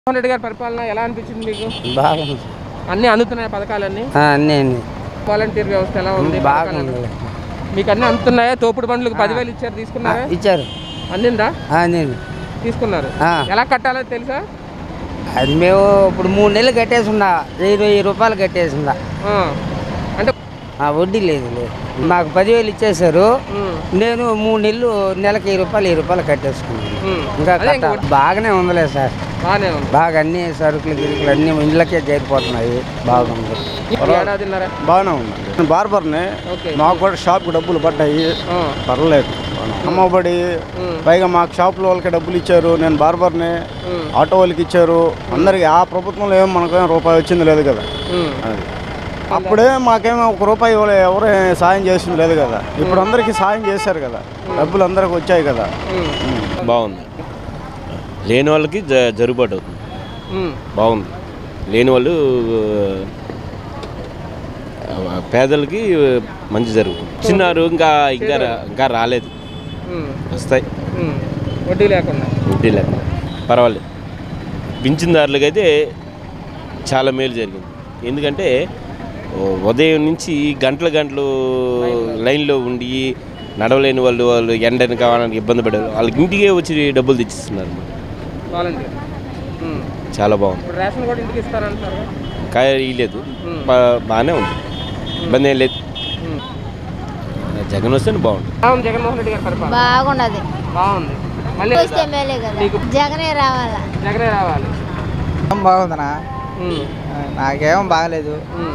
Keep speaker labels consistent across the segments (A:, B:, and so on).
A: జగన్మోహన్ రెడ్డి గారి పరిపాలన ఎలా అనిపించింది మీకు
B: బాగుంది
A: అన్ని అందుతున్నాయి పథకాలన్నీ
B: ఆ, అన్నీ అన్నీ
A: వాలంటీర్ వ్యవస్థ ఎలా ఉంది
B: బాగుంది
A: మీకు అన్ని అందుతున్నాయా తోపుడు బండ్లకు పదివేలు ఇచ్చారు తీసుకున్నారా
B: ఇచ్చారు
A: అందిందా
B: ఆ, నేను
A: తీసుకున్నారు
B: ఆ.
A: ఎలా కట్టాలో తెలుసా
B: అది మేము ఇప్పుడు మూడు నెలలు కట్టేసిందా వెయ్యి వెయ్యి రూపాయలు కట్టేసిందా
A: ఆ. అంటే
B: ఆ, వడ్డీ లేదు లేదు మాకు పదివేలు ఇచ్చేసారు
A: ఉమ్,
B: నేను మూడు నెలలు నెలకి వెయ్యి రూపాయలు వెయ్యి రూపాయలు కట్టేసుకున్నాను
A: ఉమ్.
B: ఇంకా
A: అదే ఇంక
B: కట్టాలి బాగానే ఉందిలే సార్
A: బాగానే ఉంది
B: బాగా అన్ని సరుకులు గిరుకులు అన్ని ఇళ్ళకే చేరిపోతున్నాయి బాగుంది
A: ఈ ఏడాదిన్నర
C: బాగానే ఉంది నేను బార్బర్ని
A: ఓకే
C: మాకు కూడా షాప్కి డబ్బులు పడ్డాయి
A: ఆ.
C: పర్లేదు అమ్మఒడి
A: ఉమ్,
C: పైగా మాకు షాపుల వాళ్ళకి డబ్బులు ఇచ్చారు నేను బార్బర్ని
A: ఉమ్,
C: ఆటో వాళ్ళకి ఇచ్చారు అందరికి ఆ ప్రభుత్వంలో ఏం మనకేం రూపాయి వచ్చింది లేదు కదా
A: ఉమ్.
C: అది అప్పుడే మాకేమో ఒక రూపాయి ఎవరు ఎవరు సాయం చేసింది లేదు కదా ఇప్పుడు అందరికీ సాయం చేశారు కదా డబ్బులు అందరికి వచ్చాయి కదా
A: ఉమ్,
D: బాగుంది లేని వాళ్ళకి జ- జరుగుబాటు అవుతుంది
A: ఉమ్.
D: బాగుంది లేని వాళ్ళు ఆ, పేదలకి మంచి జరుగుతుంది చిన్నారు ఇంకా ఇంకా రా- ఇంకా రాలేదు
A: ఉమ్,
D: వస్తాయి
A: ఉమ్. వడ్డీ లేకుండా
D: వడ్డీ లేకుండా పర్వాలేదు పింఛన్దారులకి అయితే చాలా మేలు జరిగింది ఎందుకంటే ఓ ఉదయం నుంచి గంటల గంటలు లైన్లో ఉండి నడవలేని వాళ్ళు వాళ్ళు ఎండని కావాలని ఇబ్బంది పడే వాళ్ళకి ఇంటికే వచ్చి డబ్బులు తెచ్చిస్తున్నారు
A: వాలంటీర్ ఉమ్.
D: చాలా బాగుంది
A: ఇప్పుడు రేషన్ కూడా ఇంటికి ఇస్తారంటున్నారు
D: కాయ ఇయ్యలేదు బా- బాగానే ఉంది ఇబ్బంది ఏం లేదు
A: ఉమ్.
D: జగన్ వస్తే బాగుంటుంది
A: బాగుంది జగన్మోహన్ రెడ్డి గారి పరిపాలన
E: బాగున్నది
A: బాగుంది మళ్ళీ
E: వస్తే మేలే కదా
A: నీకు
E: జగనే రావాలా
A: జగనే రావాలి
F: బాగుందనా
A: ఉమ్,
F: నాకేం బాగలేదు
A: ఉమ్.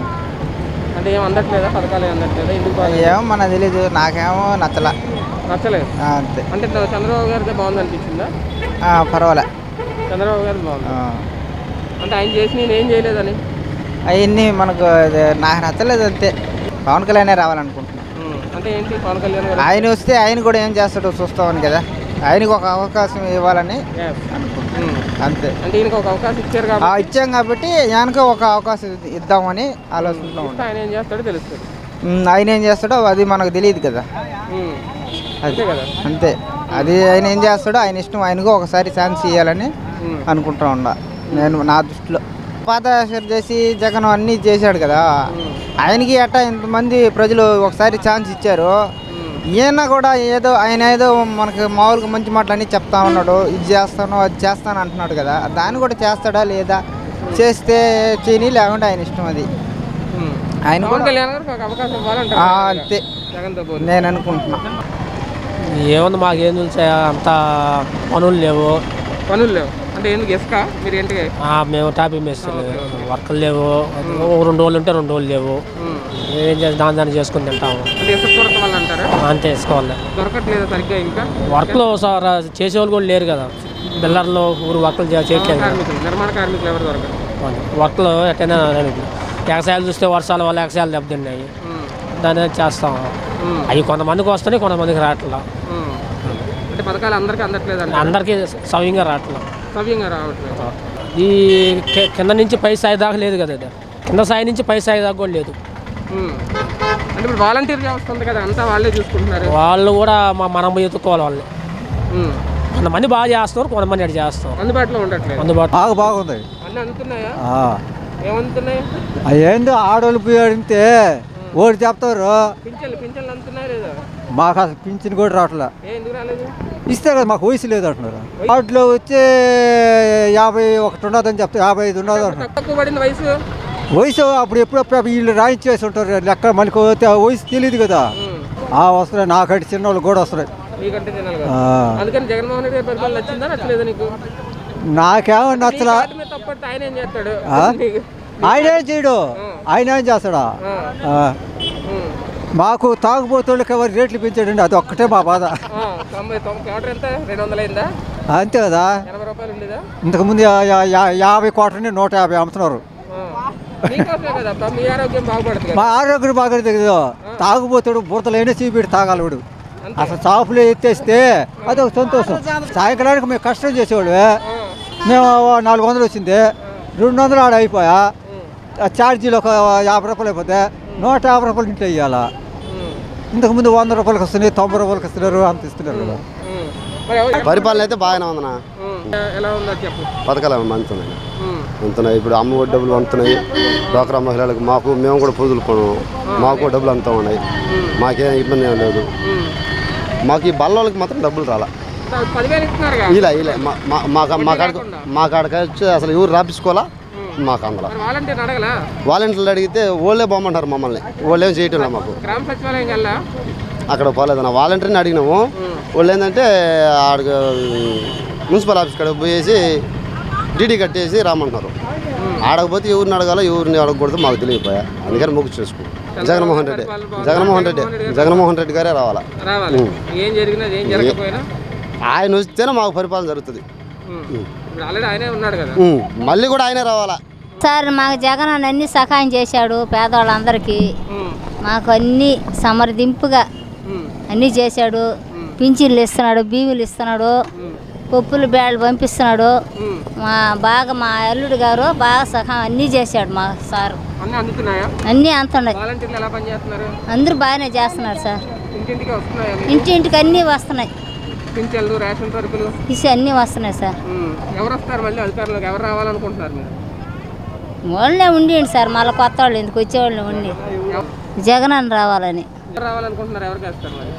A: అంటే ఏం అందట్లేదా పథకాలు ఏం అందట్లేదా ఎందుకు బాగా
F: ఏమో మన తెలీదు నాకేమో నచ్చలా
A: నచ్చలేదు
F: ఆ, అంతే
A: అంటే త- చంద్రబాబు గారిదే బాగుంది అనిపించిందా
F: ఆ, పర్వాలే
A: చంద్రబాబు గారిది బాగుంది అంటే ఆయన చేసి నేను ఏం చేయలేదని
F: అవన్నీ మనకు ఇది నాకు నచ్చలేదు అంతే పవన్ కళ్యాణే రావాలనుకుంటున్నాను
A: ఉమ్, అంటే ఏంటి పవన్ కళ్యాణ్ గారు
F: ఆయన వస్తే ఆయన కూడా ఏం చేస్తాడో చూస్తామని కదా ఆయనకు ఒక అవకాశం ఇవ్వాలని
A: Yes.
F: అనుకుంటున్నాను
A: ఉమ్.
F: అంతే
A: అంటే ఈయనకు ఒక అవకాశం ఇచ్చారు
F: ఆ
A: కాబట్టి
F: ఇచ్చాం కాబట్టి ఆయనకు ఒక అవకాశం ఇద్ద- ఇద్దామని ఆలోచనలో
A: ఇస్తే
F: ఉన్నాం
A: ఆయన ఏం చేస్తాడో తెలుస్తుంది
F: ఉమ్, ఆయన ఏం చేస్తాడో అది మనకు తెలియదు కదా
A: ఉమ్.
F: అది
A: అంతే కదా
F: అంతే అది ఆయన ఏం చేస్తాడో ఆయన ఇష్టం ఆయనకు ఒకసారి ఛాన్స్ ఇవ్వాలని
A: ఉమ్.
F: అనుకుంటా ఉండా నేను నా దృష్టిలో పాదయాత్ర చేసి జగన్ అన్నీ చేశాడు కదా
A: ఉమ్.
F: ఆయనకి అట్టా ఇంతమంది ప్రజలు ఒకసారి ఛాన్స్ ఇచ్చారు
A: ఉమ్.
F: ఈయన కూడా ఏదో ఆయన ఏదో మనకి మామూలుగా మంచి మాటలు అన్నీ చెప్తా ఉన్నాడు ఇది చేస్తాను అది చేస్తాను అంటున్నాడు కదా దాన్ని కూడా చేస్తాడా లేదా చేస్తే చేయని లేకుంటే ఆయన ఇష్టం అది
A: ఉమ్.
F: ఆయన
A: పవన్
F: కూడా
A: కళ్యాణ్ గారికి ఒక అవకాశం ఇవ్వాలంటారు
F: ఆ, అంతే
A: జగన్తో పోలి
F: నేను అనుకుంటున్నా
G: ఏముంది మాకేం తెలుసా అంత పనులు లేవు
A: పనులు లేవు అంటే ఎందుకు ఇసుక మీరు ఏంటికి
G: ఆ, మేము టాపింగ్ మేస్తారు వర్కలు లేవు ఓ రెండు రోజులు ఉంటే రెండు రోజులు లేవు
A: ఉమ్.
G: ఏం చేసి దాని దాన్ని చేసుకుని తింటాము
A: అంటే ఇసుక కొరత వల్ల అంటారా
G: అంతే వేసుకోవాలి
A: దొరకట్లేదు సరిగ్గా ఇంకా
G: వర్క్లు సార్ చేసేవాళ్ళు కూడా లేరు కదా బిల్లర్లు ఊరు వర్క్లు చే- చేయట్లేదు కదా
A: కార్మికులు నిర్మాణ కార్మికులు ఎవరు దొరకరు
G: వాళ్ళు. వర్క్లు ఎట్టైనా ఎగసాయాలు చూస్తే వర్షాల వల్ల ఎగసాయాలు దెబ్బతిన్నాయి
A: ఉమ్.
G: దాని మీద చేస్తాం
A: ఉమ్.
G: అవి కొంతమందికి వస్తున్నాయి కొంతమందికి రావట్లా
A: ఉమ్. అంటే పథకాలు అందరికీ అందట్లేదు అంటే
G: అందరికీ సవ్యంగా రావట్లా
A: సవ్యంగా రావట్లేదు
G: ఈ కి- కింద నుంచి పై స్థాయి దాకా లేదు కదా ఇది కింద స్థాయి నుంచి పై స్థాయి దాకా కూడా లేదు
A: ఉమ్. అంటే ఇప్పుడు వాలంటీర్ వ్యవస్థ ఉంది కదా అంతా వాళ్ళే చూసుకుంటున్నారు
G: వాళ్ళు కూడా మా మనం పోయి ఎత్తుకోవాలి వాళ్ళు
A: ఉమ్.
G: కొంతమంది బాగా చేస్తున్నారు కొంతమంది అటు చేస్తారు
A: అందుబాటులో ఉండట్లేదు
G: అందుబాటు
H: బాగా బాగుంది
A: అన్నీ అందుతున్నాయా
H: ఆ.
A: ఏమందుతున్నాయి
H: ఆ ఏందో ఆడోళ్ళు పోయి అడిగితే ఓడి చెప్తారు
A: పింఛన్లు పింఛన్లు అందుతున్నాయా లేదా
H: మాకు అసలు పింఛన్ కూడా రావట్లే
A: ఏ ఎందుకు రాలేదు
H: ఇస్తే కదా మాకు వయసు లేదు అంటున్నారు వాటిలో వచ్చి యాభై ఒకటి ఉండదని చెప్తే యాభై ఐదు ఉండదు అంటున్నారు
A: తక్కువ పడింది వయసు
H: వయసు అప్పుడు ఎప్పుడప్పుడు వీళ్ళు రాయించేసి ఉంటారు లెక్క మనకి పోతే ఆ వయసు తెలియదు కదా
A: ఉమ్.
H: ఆ వస్తున్నాయి నాకంటే చిన్న వాళ్ళు కూడా వస్తున్నాయి
A: నీకంటే తినాలి కదా
H: ఆ.
A: అందుకని జగన్మోహన్ రెడ్డి గారి పరిపాలన నచ్చిందా నచ్చలేదా నీకు
H: నాకేమో
A: నీ
H: నచ్చలా
A: కార్డు మీద తప్పట్టు ఆయన ఏం చేస్తాడు
H: ఆ?
A: నీకు-
H: ఆయన ఏం చేయడు ఆయన ఏం చేస్తాడా
A: ఆ.
H: ఆ.
A: ఉమ్.
H: మాకు తాగుబోతుళ్ళకి ఎవరు రేట్లు పెంచాడండి అది ఒక్కటే మా బాధ
A: ఆ, తొంభై తొంభై క్వార్టర్ ఎంత రెండు వందలు అయిందా
H: అంతే కదా
A: ఎనభై రూపాయలు ఉండేదా
H: ఇంతకుముందు యా- యా- యా- యాభై కోట్లని నూట యాభై అమ్ముతున్నారు
A: ఆ. మీకోసమే కదా అబ్బా, మీ ఆరోగ్యం బాగుపడుతుంది
H: మా
A: కదా
H: ఆరోగ్యం బాగా తెగదు తాగుబోతాడు బురదలైనా చీపిడి తాగాలి వాడు అసలు షాపులో ఎత్తేస్తే అది ఒక సంతోషం సాయంకాలానికి మేము కష్టం చేసేవాడు మేము ఓ నాలుగు వందలు వచ్చింది రెండు వందలు ఆడ అయిపోయా ఆ ఛార్జీలు ఒక యాభై రూపాయలు అయిపోతే నూట యాభై రూపాయలు ఇంట్లో ఇవ్వాలా
A: ఉమ్.
H: ఇంతకుముందు వంద రూపాయలకి వస్తున్నాయి తొంభై రూపాయలకి ఇస్తున్నారు అంత ఇస్తున్నారు కదా
A: ఉమ్. మరి ఎవరు-
E: పరిపాలన అయితే బాగానే ఉందన్నా
A: ఉమ్. ఎలా ఉందో చెప్పు
E: పథకాలు ఏమన్నా అందుతున్నాయి
A: ఉమ్.
E: అందుతున్నాయి ఇప్పుడు అమ్మ ఒడి డబ్బులు అందుతున్నాయి డ్వాక్రా మహిళలకు మాకు మేము కూడా పూజలు కొను మాకు డబ్బులు అంతా ఉన్నాయి మాకేం ఇబ్బంది ఏం లేదు
A: ఉమ్.
E: మాకు ఈ బల్లవాళ్ళకి మాత్రం డబ్బులు రాలా
A: పదివేలు ఇస్తున్నారుగా
E: ఇలా ఇలా మా మా- మా మా కాడకు మా కాడకి వచ్చి అసలు ఎవరు రాపించుకోవాలా మాకు అందులో
A: మరి వాలంటీర్ అడగలా
E: వాలంటీర్లు అడిగితే వాళ్ళే బాగుంటారు మమ్మల్ని వాళ్ళు ఏం చేయటం లేదు మాకు
A: గ్రామ సచివాలయం కల్లా
E: అక్కడ పోలేదన్న వాలంటీర్ని అడిగినాము వాళ్ళు ఏంటంటే ఆడికి మున్సిపల్ ఆఫీస్ కాడ పోయేసి డీడీ కట్టేసి రామంటున్నారు ఆడకపోతే ఎవరిని అడగాలో ఎవరిని అడగకూడదు మాకు తెలియపోయా అందుకని మొగ్గు చేసుకో జగన్మోహన్ రెడ్డి జగన్మోహన్ రెడ్డి జగన్మోహన్ రెడ్డి గారే రావాలా
A: రావాలి ఏం జరిగినా ఏం జరగకపోయినా
E: ఆయన వస్తేనే మాకు పరిపాలన జరుగుతుంది
A: ఉమ్. ఇప్పుడు ఆల్రెడీ ఆయనే ఉన్నాడు కదా
E: ఉమ్. మళ్ళీ కూడా ఆయనే రావాలా
I: సార్ మాకు జగన్ అన్న అన్ని సహాయం చేశాడు పేదవాళ్ళందరికీ
A: ఉమ్.
I: మాకు అన్ని సమర్థింపుగా
A: ఉమ్.
I: అన్నీ చేశాడు పింఛన్లు ఇస్తున్నాడు బియ్యులు ఇస్తున్నాడు పప్పులు బ్యాళ్ళు పంపిస్తున్నాడు
A: ఉమ్.
I: మా బాగా మా అల్లుడు గారు బాగా సహాయం అన్నీ చేశాడు మా సార్
A: అన్నీ అందుతున్నాయా
I: అన్నీ అంతున్నాయి
A: వాలంటీర్లు ఎలా పనిచేస్తున్నారు
I: అందరూ బాగానే చేస్తున్నారు సార్
A: ఇంటింటికి వస్తున్నాయా మీకు?
I: ఇంటింటికి అన్నీ వస్తున్నాయి
A: పింఛన్లు రేషన్ సరుకులు
I: ఇసి అన్నీ వస్తున్నాయి సార్
A: ఉమ్. ఎవరు వస్తారు మళ్ళీ అధికారులకు ఎవరు రావాలనుకుంటున్నారు మీరు
I: వాళ్ళే ఉండిండి సార్ మళ్ళీ కొత్త వాళ్ళు ఎందుకు వచ్చేవాళ్ళు ఉండి జగన్ అని రావాలని
A: ఎవరు రావాలనుకుంటున్నారు ఎవరికి వేస్తారు మరి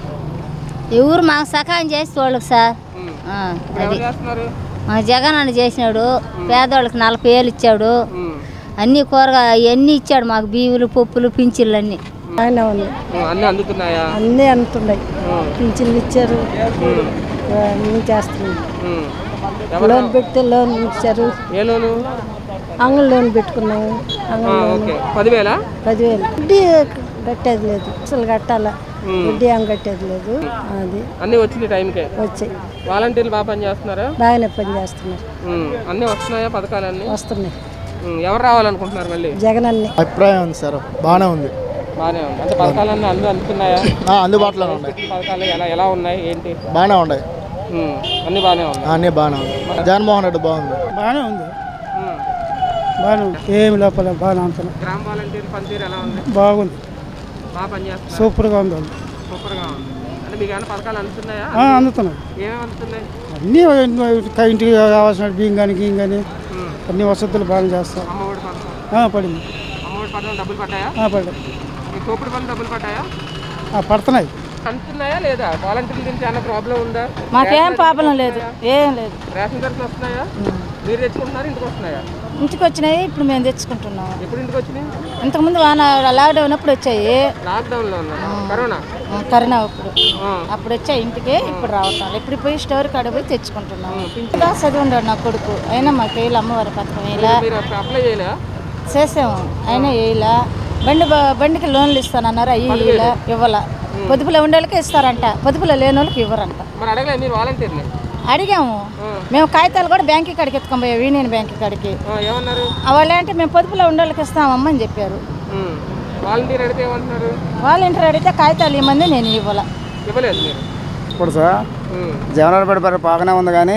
I: ఎవరు మాకు సహాయం చేస్తే వాళ్ళకి సార్
A: ఉమ్.
I: ఆ,
A: ఇప్పుడు
I: అది
A: ఎవరు చేస్తున్నారు
I: మా జగన్ అని చేసినాడు పేదవాళ్ళకి నలభై వేలు ఇచ్చాడు
A: ఉమ్.
I: అన్ని కూరగా అన్నీ ఇచ్చాడు మాకు బియ్యులు పప్పులు పింఛన్లు అన్నీ
J: బాగానే ఉంది
A: ఉమ్. అన్నీ అందుతున్నాయా
J: అన్నీ అందుతున్నాయి
A: ఉమ్.
J: పింఛన్లు ఇచ్చారు
A: ఉమ్.
J: అన్నీ చేస్తున్నాయి
A: ఉమ్. ఎవరు
J: లోన్ పెడితే లోన్ ఇచ్చారు
A: ఏ లోను
J: అంగన్ లోన్ పెట్టుకున్నాము
A: ఆ,
J: అంగన్ లోన్
A: ఓకే పదివేలా
J: పదివేలు వడ్డీ కట్టేది లేదు అసలు కట్టాలా
A: ఉమ్.
J: వడ్డీ ఏం కట్టేది లేదు అది
A: అన్నీ వచ్చింది టైంకే
J: వచ్చాయి
A: వాలంటీర్లు బాగా పని చేస్తున్నారా
J: బాగానే పని చేస్తున్నారు
A: ఉమ్. అన్నీ వస్తున్నాయా పథకాలన్నీ
J: వస్తున్నాయి
A: ఉమ్. ఎవరు రావాలనుకుంటున్నారు మళ్ళీ
J: జగన్ అన్ని
C: అభిప్రాయం ఉంది సార్ బాగానే ఉంది
A: బాగానే ఉంది అంటే పథకాలన్నీ అందరూ అందుతున్నాయా
C: అందుబాటులో ఉన్నాయి
A: పథకాలు ఎలా ఎలా ఉన్నాయి ఏంటి
C: బాగానే ఉన్నాయి
A: ఉమ్. అన్నీ బాగానే ఉన్నాయి
C: అన్నీ బాగానే ఉంది జగన్మోహన్ రెడ్డి బాగుంది
J: బాగానే ఉంది
A: ఉమ్.
J: బాగానే ఉంది ఏమి లోపల బాగానే అంటున్నాం
A: గ్రామ వాలంటీర్ పనితీరు ఎలా ఉంది
J: బాగుంది
A: బాగా పనిచేస్తున్నారు
J: సూపర్గా ఉంది
A: సూపర్గా ఉంది అంటే మీకు ఏమైనా పథకాలు అందుతున్నాయా
J: అందుతున్నాయి
A: ఏమేమి అందుతున్నాయి
J: అన్నీ ఇంటికి కావాల్సిన బియ్యం కానీ గీయం కానీ
A: ఉమ్.
J: అన్ని వసతులు బాగా చేస్తాం
A: అమ్మఒడి పథకం
J: పడింది
A: అమ్మఒడి పథకం డబ్బులు పడ్డాయా
J: పడ్డాయి
A: మీ తోపుడు పనులు డబ్బులు పడ్డాయా
J: పడుతున్నాయి
A: అందుతున్నాయా లేదా వాలంటీర్ల నుంచి ఏమైనా ప్రాబ్లం ఉందా
J: మాకేం ప్రాబ్లం లేదు ఏం లేదు
A: రేషన్ సరుకులు వస్తున్నాయా మీరు తెచ్చుకుంటున్నారు ఇంటికి వస్తున్నాయా
J: ఇంటికి వచ్చినాయి ఇప్పుడు మేము తెచ్చుకుంటున్నాం
A: ఎప్పుడు ఇంటికి వచ్చినాయి
J: ఇంతకుముందు వాన లాక్డౌన్ అప్పుడు వచ్చాయి
A: లాక్డౌన్లో ఉన్నారు కరోనా
J: కరోనా అప్పుడు
A: ఆ.
J: అప్పుడు వచ్చాయి ఇంటికి ఇప్పుడు రావటం ఇప్పుడు పోయి స్టోర్ కాడ పోయి తెచ్చుకుంటున్నాం ఇంకా చదివి ఉన్నాడు నా కొడుకు అయినా మాకు వేయాలి అమ్మవారి పథకం వేయాల
A: మీరు అప్పుడు అప్లై చేయలే
J: చేసాము అయినా వేయాల బండి బ- బండికి లోన్లు ఇస్తానన్నారు అయ్యి ఇవ్వాల ఇవ్వాల పొదుపులో ఉండే వాళ్ళకి ఇస్తారంట పొదుపులో లేని వాళ్ళకి ఇవ్వరంట
A: మరి అడగలే మీరు వాలంటీర్ని
J: అడిగాము మేము కాగితాలు కూడా బ్యాంక్ కాడికి ఎత్తుకొని పోయాం యూనియన్ బ్యాంక్ కాడికి
A: ఆ, ఏమన్నారు
J: వాళ్ళు అంటే మేము పొదుపులో ఉండే వాళ్ళకి ఇస్తామమ్మా అని చెప్పారు
A: ఉమ్. వాలంటీర్ అడిగితే ఏమంటున్నారు
J: వాలంటీర్ అడిగితే కాగితాలు ఇవ్వమంది నేను ఇవ్వాల
A: ఇవ్వలేదు మీరు
C: ఇప్పుడు సార్
A: ఉమ్.
C: జగన్ పెడతారు బాగానే ఉంది కానీ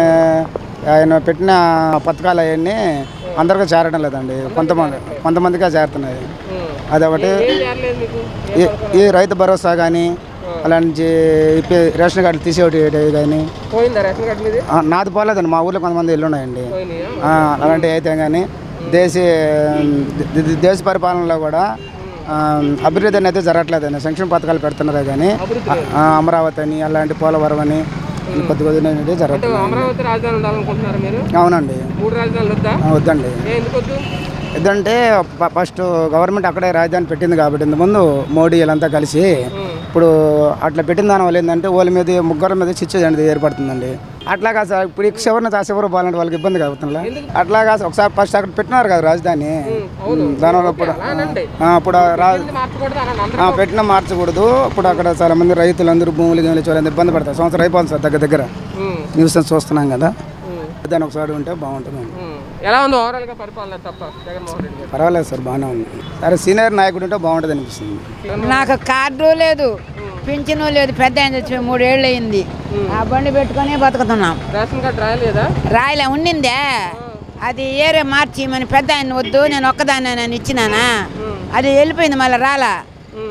C: ఆయన పెట్టిన పథకాలు అవన్నీ అందరికీ చేరడం లేదండి కొంతమంది కొంతమందికే చేరుతున్నాయి
A: ఉమ్.
C: అదొకటి
A: ఏం చేరలేదు మీకు
C: ఈ- ఈ రైతు భరోసా కానీ అలాంటి ఇప్పి రేషన్ కార్డులు తీసేవి కానీ
A: పోయిందా రేషన్ కార్డు మీది
C: ఆ, నాది పోలేదండి మా ఊర్లో కొంతమంది ఇల్లు ఉన్నాయండి
A: పోయినాయా
C: ఆ, అలాంటివి అయితే కానీ దేశీ ద- ద- దేశ పరిపాలనలో కూడా ఆ, అభివృద్ధి అనేది జరగట్లేదండి సంక్షేమ పథకాలు పెడుతున్నారు కానీ ఆ, అమరావతి అని అలాంటి పోలవరం అని కొద్ది కొద్ది అనేది
A: అంటే
C: జరగట్లేదు
A: అమరావతి రాజధాని ఉండాలనుకుంటున్నారు మీరు
C: అవునండి
A: మూడు రాజధానులు వద్దా
C: ఆ, వద్దండి
A: ఏ ఎందుకు వద్దు
C: ఎందుకంటే ఫ- ఫస్ట్ గవర్నమెంట్ అక్కడే రాజధాని పెట్టింది కాబట్టి ఇంతకుముందు మోడీ వీళ్ళంతా కలిసి ఇప్పుడు అట్లా పెట్టిన దాని వల్ల ఏంటంటే వాళ్ళ మీద ముగ్గురు మీద చిచ్చు అనేది ఏర్పడుతుందండి అట్లా కాదు సార్ ఇప్పుడు ఈ చివరిని ఆ చివరి పోవాలంటే వాళ్ళకి ఇబ్బంది కలుగుతుందా అట్లా కాదు ఒకసారి ఫస్ట్ అక్కడ పెట్టినారు కదా రాజధాని దానివల్ల ఇప్పుడు ఆ, ఇప్పుడు ఆ రా
A: మార్చకూడదు అని అందరూ
C: ఆ, పెట్టిన మార్చకూడదు ఇప్పుడు అక్కడ చాలా మంది రైతులందరూ భూములు గీములు చాలా ఇబ్బంది పడతారు సంవత్సరం అయిపోతుంది సార్ దగ్గర దగ్గర
A: ఉమ్.
C: న్యూస్ చూస్తున్నాం కదా దాని ఒకసారి ఉంటే బాగుంటుంది
A: ఉమ్. ఎలా ఉంది ఓవరాల్ గా పరిపాలన తప్ప జగన్మోహన్ రెడ్డి గారు
C: పర్వాలేదు సార్ బాగానే ఉంది సరే సీనియర్ నాయకుడు ఉంటే బాగుంటుంది అనిపిస్తుంది
K: నాకు కార్డు లేదు పింఛను లేదు పెద్ద ఆయన చచ్చి మూడేళ్ళు అయింది ఆ బండి పెట్టుకొని బతుకుతున్నాం
A: రేషన్ కార్డు రాయలేదా
K: రాయలే ఉండిందే అది ఏరే మార్చి మన పెద్ద ఆయన వద్దు నేను ఒక్కదాన్ని నేను ఇచ్చినానా అది వెళ్ళిపోయింది మళ్ళీ రాలా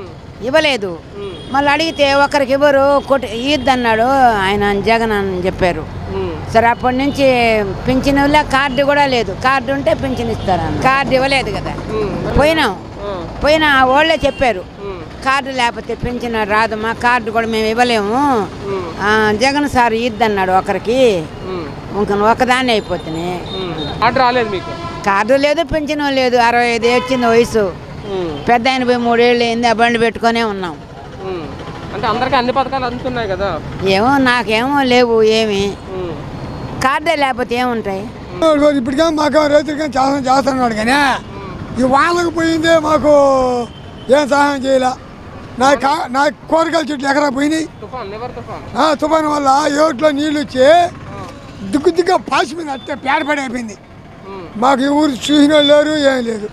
K: ఇవ్వలేదు మళ్ళీ అడిగితే ఒకరికి ఇవ్వరు కొట్టి ఇద్దన్నాడు ఆయన జగన్ అని చెప్పారు సరే అప్పటి నుంచి పింఛన్ ఇవ్వలే కార్డు కూడా లేదు కార్డు ఉంటే పింఛన్ ఇస్తారన్న కార్డు ఇవ్వలేదు కదా పోయినాం పోయినా వాళ్ళే చెప్పారు కార్డు లేకపోతే పింఛన్ రాదమ్మా కార్డు కూడా మేము ఇవ్వలేము ఆ, జగన్ సార్ ఇద్దన్నాడు ఒకరికి ఇంక ఒకదాన్ని అయిపోతుంది
A: కార్డు రాలేదు మీకు
K: కార్డు లేదు పింఛను లేదు అరవై ఐదు వచ్చింది వయసు పెద్ద ఆయన పోయి మూడేళ్ళు అయింది ఆ బండి పెట్టుకొనే ఉన్నాం
A: ఉమ్. అంటే అందరికీ అన్ని పథకాలు అందుతున్నాయి కదా
K: ఏమో నాకేమో లేవు ఏమి కార్డే లేకపోతే ఏముంటాయి
L: ఇప్పటికే మాకు రైతులకి చాలా చేస్తున్నాడు కానీ ఈ వాళ్ళకు పోయిందే మాకు ఏం సహాయం చేయలే నా కా నా కూరగాయల చెట్లు ఎకరా పోయినాయి
A: తుఫాన్ నివర్ తుఫాన్
L: ఆ తుఫాను వల్ల ఏట్లో నీళ్ళు వచ్చి దిగ్గు దిగ్గు పాసి మీద అట్టే పేడపడి అయిపోయింది మాకు ఈ ఊరు చూసిన వాళ్ళు లేరు ఏం లేదు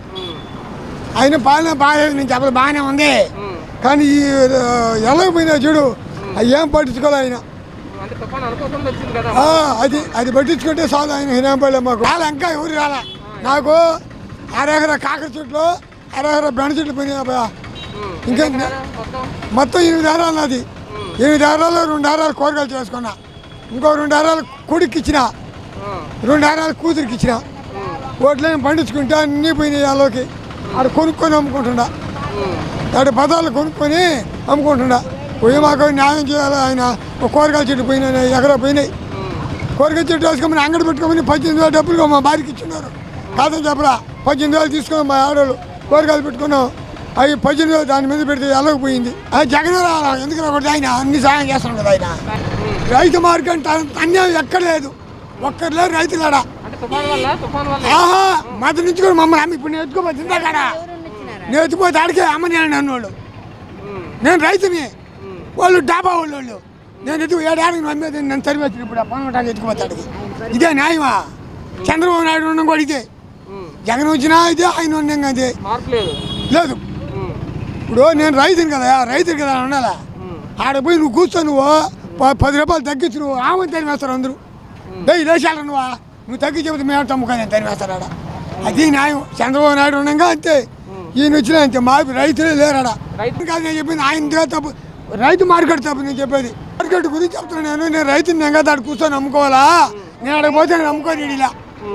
L: ఆయన పాలన బాగా నేను చెప్పదు బాగానే ఉంది కానీ ఈ ఎలాగపోయినా చూడు అవి ఏం పట్టించుకోలే ఆయన
A: అంటే తుఫాన్ అనుకోకుండా వచ్చింది కదా
L: ఆ, అది అది పట్టించుకుంటే చాలు ఆయన హినాంపల్లె మాకు రాలే ఇంకా ఎవరు రాలే నాకు అరగర కాకర చెట్లు అరగర బెండ చెట్లు పోయినాయి అబ్బా ఇంకా మొత్తం ఎనిమిది ఎకరాలు నాది ఎనిమిది ఎకరాలు రెండు ఎకరాలు కూరగాయలు చేసుకున్నా ఇంకో రెండు ఎకరాలు కొడుకు ఇచ్చిన రెండు ఎకరాలు కూతురికి ఇచ్చిన ఓట్లేం పండించుకుంటే అన్నీ పోయినాయి వాళ్ళకి ఆడ కొనుక్కొని అమ్ముకుంటుండా ఆడ పదాలు కొనుక్కొని అమ్ముకుంటుండా పోయి మాకు న్యాయం చేయాలి ఆయన ఒక కూరగాయల చెట్టు పోయినాయి ఎకరా పోయినాయి కూరగాయ చెట్టు వేసుకోమని అంగడి పెట్టుకోమని పద్దెనిమిది వేల డబ్బులు మా బారికి ఇచ్చినారు కాదని చెప్పరా పద్దెనిమిది వేలు తీసుకున్నాం మా ఆడవాళ్ళు కూరగాయలు పెట్టుకున్నాం అవి పద్దెనిమిది వేలు దాని మీద పెడితే ఎలాగపోయింది అది జగన్ రాలా ఎందుకు రాకూడదు ఆయన అన్ని సహాయం చేస్తున్నాడు కదా ఆయన రైతు మార్గం అన్యాయం ఎక్కడ లేదు ఒక్కరు లేరు రైతులాడా
A: అంటే తుఫాన్ వల్ల తుఫాన్ వల్ల
L: ఆహా మధ్య నుంచి కూడా మమ్మల్ని అమ్మ ఇప్పుడు నేను ఎత్తుకోపోతే ఇందా కాడ నేను ఎత్తుకుపోతే ఆడికే అమ్మని నన్ను వాళ్ళు నేను రైతుని వాళ్ళు డాబా వాళ్ళు వాళ్ళు నేను ఎత్తుకు ఏడాడికి నమ్మేది నన్ను తరివేసిన ఇప్పుడు ఆ పనుటానికి ఎత్తుకుపోతాడికి ఇదే న్యాయమా చంద్రబాబు నాయుడు ఉండడం కూడా ఇదే జగన్ వచ్చినా ఇదే ఆయన ఉండగా ఇదే
A: మార్పు లేదు
L: లేదు ఇప్పుడు నేను రైతుని కదా రైతుని కదా ఉండాలా ఆడ పోయి నువ్వు కూర్చో నువ్వు ప- పది రూపాయలు తగ్గించు నువ్వు ఆమెను తరిమేస్తారు అందరూ డేయ్ లేచాల నువ్వా నువ్వు తగ్గి చెబితే మేము తమ్ముకొని నేను తరిమేస్తారు ఆడ అది న్యాయం చంద్రబాబు నాయుడు ఉండగా అంతే ఈయన వచ్చినా అంతే మా రైతులే లేరాడ రైతు కాదు నేను చెప్పింది ఆయన తప్పు రైతు మార్కెట్ తప్పు నేను చెప్పేది మార్కెట్ గురించి చెప్తున్నాను నేను నేను రైతుని నేను కదా ఆడ కూర్చొని అమ్ముకోవాలా నేను ఆడ పోతే నేను అమ్ముకోని ఇలా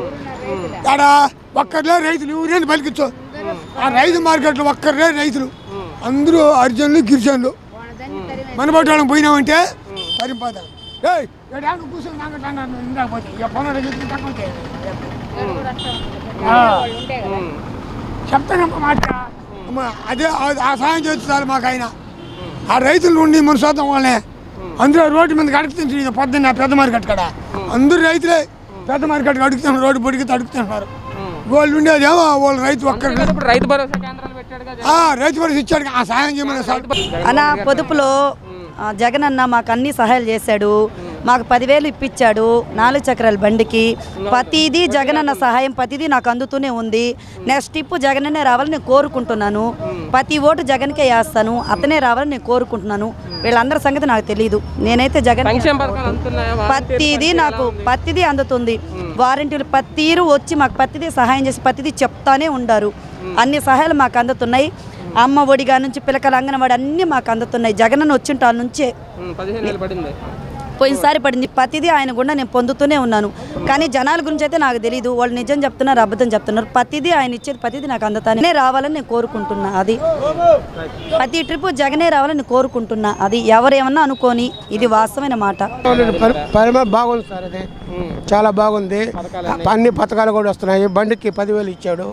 L: ఆడ ఒక్కర్లే రైతులు ఊరేది పలికించు ఆ రైతు మార్కెట్లో ఒక్కర్లే రైతులు అందరూ అర్జునులు గిరిజనులు మన పట్టాలను పోయినామంటే సరిపోతారు ఏయ్ ఏడాకు కూర్చొని నాకంటే అన్నాను ఇందాక పోతే ఇక పొలం చెప్తే తక్కువ చెప్తానమ్మా మాట అమ్మ అదే ఆ- ఆ సాయం చేస్తారు మాకు ఆయన ఆ రైతులు ఉండి మన శాతం వాళ్ళే అందరూ రోడ్డు మీద అడుగుతుంటారు పొద్దున్న పెద్ద మార్కెట్ కాడ అందరూ రైతులే పెద్ద మార్కెట్ అడుగుతున్నారు రోడ్డు పొడికి అడుగుతున్నారు వాళ్ళు ఉండేదేమో వాళ్ళు రైతు ఒక్కరు
A: ఇప్పుడు రైతు భరోసా కేంద్రాలు పెట్టాడు
L: ఆ, రైతు భరోసా ఇచ్చాడు ఆ సాయం చేయమని సార్
M: అన్న పొదుపులో ఆ, జగన్ అన్న మాకు అన్ని సహాయాలు చేశాడు మాకు పదివేలు ఇప్పించాడు నాలుగు చక్రాల బండికి ప్రతిదీ జగన్ అన్న సహాయం ప్రతిదీ నాకు అందుతూనే ఉంది నెక్స్ట్ ఇప్పు జగన్ అన్నే రావాలని నేను కోరుకుంటున్నాను ప్రతి ఓటు జగన్కే వేస్తాను అతనే రావాలని నేను కోరుకుంటున్నాను వీళ్ళందరి సంగతి నాకు తెలియదు నేనైతే జగన్
A: సంక్షేమ పథకాలు అందుతున్నాయా
M: ప్రతిదీ నాకు ప్రతిదీ అందుతుంది వారంటీలు ప్రతిరు వచ్చి మాకు ప్రతిదీ సహాయం చేసి ప్రతిదీ చెప్తానే ఉండారు అన్ని సహాయాలు మాకు అందుతున్నాయి అమ్మ ఒడిగా నుంచి పిలకల అంగనవాడి అన్నీ మాకు అందుతున్నాయి జగనన్న వచ్చింటాల నుంచే
A: ఉమ్, పదిహేను వేలు పడింది
M: పోయినసారి పడింది ప్రతిదీ ఆయన కూడా నేను పొందుతూనే ఉన్నాను కానీ జనాల గురించి అయితే నాకు తెలియదు వాళ్ళు నిజం చెప్తున్నారు అబద్ధం చెప్తున్నారు ప్రతిదీ ఆయన ఇచ్చేది ప్రతిదీ నాకు అందుతానే రావాలని నేను కోరుకుంటున్నా అది ప్రతి ట్రిప్ జగనే రావాలని నేను కోరుకుంటున్నా అది ఎవరేమన్నా అనుకోని ఇది వాస్తవమైన మాట
N: పరిమాణం బాగుంది సార్ అది చాలా బాగుంది అన్ని పథకాలు కూడా వస్తున్నాయి బండికి పదివేలు ఇచ్చాడు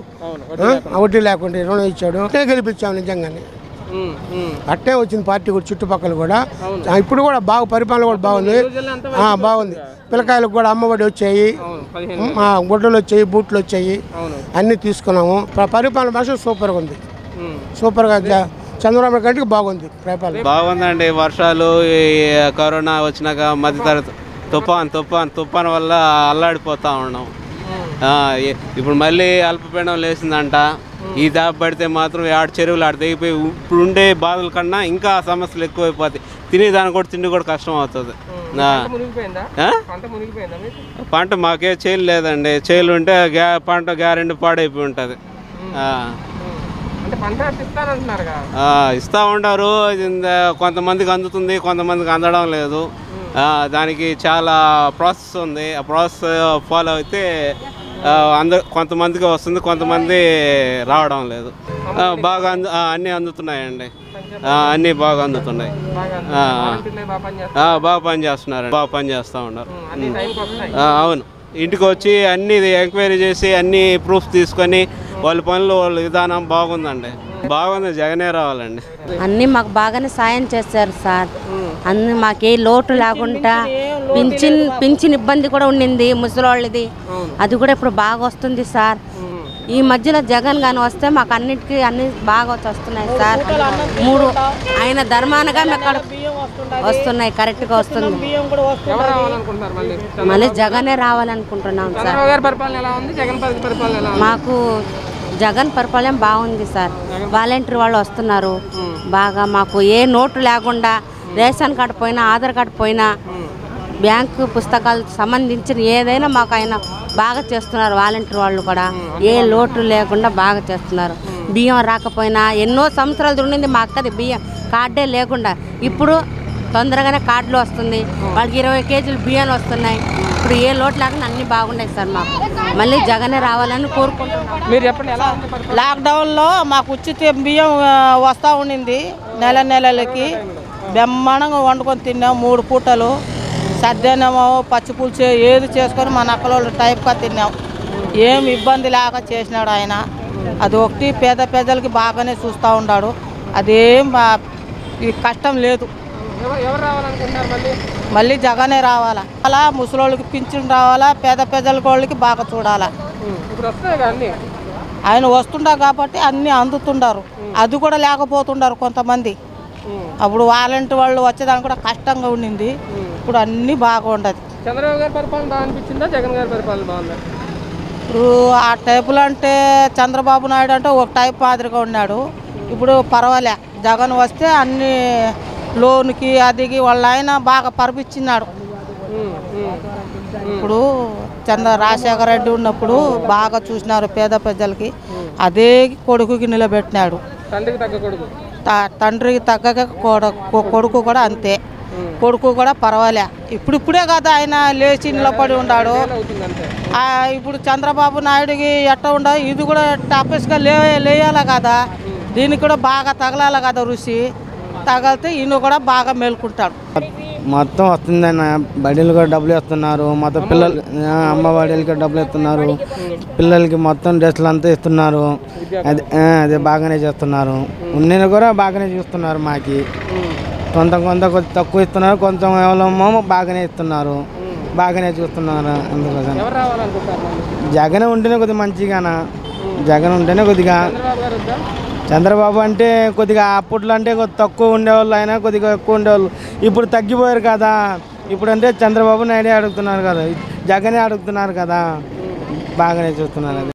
N: ఆ, వడ్డీ లేకుండా రుణం ఇచ్చాడు అట్టే గెలిపించాము నిజంగానే
A: ఉమ్, ఉమ్.
N: అట్టే వచ్చింది పార్టీ కూడా చుట్టుపక్కల కూడా ఆ, ఇప్పుడు కూడా బాగా పరిపాలన కూడా బాగుంది ఆ, బాగుంది పిల్లకాయలకు కూడా అమ్మఒడి వచ్చాయి
A: పదిహేను
N: ఆ, గుడ్డలు వచ్చాయి బూట్లు వచ్చాయి
A: అవును.
N: అన్నీ తీసుకున్నాము ప- పరిపాలన భాష సూపర్గా ఉంది
A: ఉమ్.
N: సూపర్గా జ- చంద్రబాబు కంటే బాగుంది పరిపాలన
O: బాగుందండి వర్షాలు ఈ కరోనా వచ్చినాక మధ్యతరగతి తుఫాన్ తుఫాన్ తుఫాన్ వల్ల అల్లాడిపోతా ఉన్నాం ఆ, ఇ- ఇప్పుడు మళ్ళీ అల్పపీడనం లేచిందంట ఈ దాప పడితే మాత్రం ఆడ చెరువులు ఆడ తెగిపోయి ఇప్పుడు ఉండే బాధల కన్నా ఇంకా సమస్యలు ఎక్కువైపోతాయి తినేదానికి కూడా తిండి కూడా కష్టం అవుతుంది ఆ.
A: పంట మునిగిపోయిందా
O: ఆ?
A: పంట మునిగిపోయిందా మీకు
O: పంట మాకే చేలు లేదండి చేలు ఉంటే గ్యా పంట గ్యారెంటీ పాడైపోయి ఉంటుంది
A: అంటే పంట ఇస్తానంటున్నారుగా
O: ఆ, ఇస్తా ఉంటారు ఇది ఇంద- కొంతమందికి అందుతుంది కొంతమందికి అందడం లేదు ఆ, దానికి చాలా ప్రాసెస్ ఉంది ఆ ప్రాసెస్ ఫాలో అయితే ఆ, అంద కొంతమందికి వస్తుంది కొంతమంది రావడం లేదు ఆ, బాగా అందు ఆ, అన్నీ అందుతున్నాయండి ఆ, అన్నీ బాగా అందుతున్నాయి ఆ, ఆ. ఆ, బాగా పని చేస్తున్నారు బాగా పని చేస్తూ ఉన్నారు
A: అన్ని టైంకి వస్తున్నాయి
O: ఆ, అవును ఇంటికి వచ్చి అన్ని ఎంక్వైరీ చేసి అన్ని ప్రూఫ్ తీసుకొని వాళ్ళ పనులు వాళ్ళ విధానం బాగుందండి బాగుంది జగనే రావాలండి
P: అన్నీ మాకు బాగానే సాయం చేశారు సార్ అన్ని మాకే లోటు లేకుండా పింఛన్ పింఛన్ ఇబ్బంది కూడా ఉండింది ముసలోళ్ళది అది కూడా ఇప్పుడు బాగా వస్తుంది సార్ ఈ మధ్యలో జగన్ గాని వస్తే మాకు అన్నిటికీ అన్ని బాగా వస్తున్నాయి సార్ మూడు ఆయన ధర్మానగా మాకు అక్కడ వస్తున్నాయి కరెక్ట్గా వస్తుంది
A: ఎవరు రావాలనుకుంటున్నారు మళ్ళీ
P: మళ్ళీ జగనే రావాలనుకుంటున్నాం సార్
A: చంద్రబాబు గారి పరిపాలన ఎలా ఉంది జగన్ పరి- పరిపాలన ఎలా ఉంది
P: మాకు జగన్ పరిపాలన బాగుంది సార్ వాలంటీర్ వాళ్ళు వస్తున్నారు బాగా మాకు ఏ నోటు లేకుండా రేషన్ కార్డు పోయినా ఆధార్ కార్డు పోయినా బ్యాంకు పుస్తకాలు సంబంధించిన ఏదైనా మాకు ఆయన బాగా చేస్తున్నారు వాలంటీర్ వాళ్ళు కూడా ఏ లోటు లేకుండా బాగా చేస్తున్నారు బియ్యం రాకపోయినా ఎన్నో సంవత్సరాలు ఉండింది మా అక్కది బియ్యం కార్డే లేకుండా ఇప్పుడు తొందరగానే కార్డులు వస్తుంది వాళ్ళకి ఇరవై కేజీలు బియ్యాలు వస్తున్నాయి ఇప్పుడు ఏ లోటు లేకుండా అన్నీ బాగున్నాయి సార్ మాకు మళ్ళీ జగనే రావాలని కోరుకుంటున్నాం
A: మీరు చెప్పండి ఎలా ఉంది పరిపాలన?
Q: లాక్డౌన్లో మాకు ఉచిత బియ్యం ఆ, వస్తూ ఉండింది నెల నెలలకి బ్రహ్మాండంగా వండుకొని తిన్నాం మూడు పూటలు సద్దనమో పచ్చి పులుసు ఏది చేసుకొని మా నక్కలోళ్ళు టైప్గా తిన్నాం ఏం ఇబ్బంది లేక చేసినాడు ఆయన అది ఒకటి పేద పేదలకి బాగానే చూస్తూ ఉన్నాడు అదేం బా- ఈ కష్టం లేదు
A: ఎవరు ఎవరు రావాలనుకుంటున్నారు మళ్ళీ
Q: మళ్ళీ జగనే రావాలా అలా ముసలోళ్ళకి పింఛన్ రావాలా పేద పేదల వాళ్ళకి బాగా చూడాలా
A: ఇప్పుడు వస్తాయి అన్ని
Q: ఆయన వస్తుండా కాబట్టి అన్నీ అందుతుండారు అది కూడా లేకపోతుండారు కొంతమంది అప్పుడు వాలంటీర్ వాళ్ళు వచ్చేదానికి కూడా కష్టంగా ఉండింది ఇప్పుడు అన్నీ బాగా ఉండదు
A: చంద్రబాబు గారి పరిపాలన బాగా అనిపించిందా జగన్ గారి పరిపాలన బాగుందా
Q: ఇప్పుడు ఆ టైపులో అంటే చంద్రబాబు నాయుడు అంటే ఒక టైప్ మాదిరిగా ఉన్నాడు ఇప్పుడు పర్వాలే జగన్ వస్తే అన్ని లోన్కి అదికి వాళ్ళ ఆయన బాగా పరిపించినాడు ఇప్పుడు చంద్ర రాజశేఖర రెడ్డి ఉన్నప్పుడు బాగా చూసినారు పేద ప్రజలకి అదే కొడుకుకి నిలబెట్టినాడు
A: తండ్రికి తగ్గ కొడుకు
Q: త- తండ్రికి తగ్గక కొడ- కొ- కొడుకు కూడా అంతే కొడుకు కూడా పర్వాలే ఇప్పుడు ఇప్పుడే కదా ఆయన లేచి నిలబడి ఉన్నాడు ఆ, ఇప్పుడు చంద్రబాబు నాయుడుకి ఎట్ట ఉండ ఇది కూడా టపస్గా లే లేయాలి కదా దీనికి కూడా బాగా తగలాలి కదా రుచి తగిలితే ఈయన కూడా బాగా మేల్కుంటాడు
C: మొత్తం వస్తుందన్న బడీలు కూడా డబ్బులు ఇస్తున్నారు మొత్తం పిల్లలు ఆ, అమ్మ బడీలకి డబ్బులు ఇస్తున్నారు పిల్లలకి మొత్తం డ్రెస్సులు అంతా ఇస్తున్నారు అదే ఆ, అదే బాగానే చేస్తున్నారు ఉన్నది కూడా బాగానే చూస్తున్నారు మాకి కొంత కొంత కొద్ది తక్కువ ఇస్తున్నారు కొంచెం ఎవరేమో బాగానే ఇస్తున్నారు బాగానే చూస్తున్నారు అందుకోసం
A: ఎవరు రావాలనుకుంటున్నారు మళ్ళీ
C: జగన్ ఉంటేనే కొద్దిగా మంచిగానా జగన్ ఉంటేనే కొద్దిగా
A: చంద్రబాబు గారు వద్దా
C: చంద్రబాబు అంటే కొద్దిగా అప్పట్లో అంటే కొద్ది తక్కువ ఉండేవాళ్ళు ఆయన కొద్దిగా ఎక్కువ ఉండేవాళ్ళు ఇప్పుడు తగ్గిపోయారు కదా ఇప్పుడు అంటే చంద్రబాబు నాయుడే అడుగుతున్నారు కదా జగనే అడుగుతున్నారు కదా బాగానే చూస్తున్నారు అది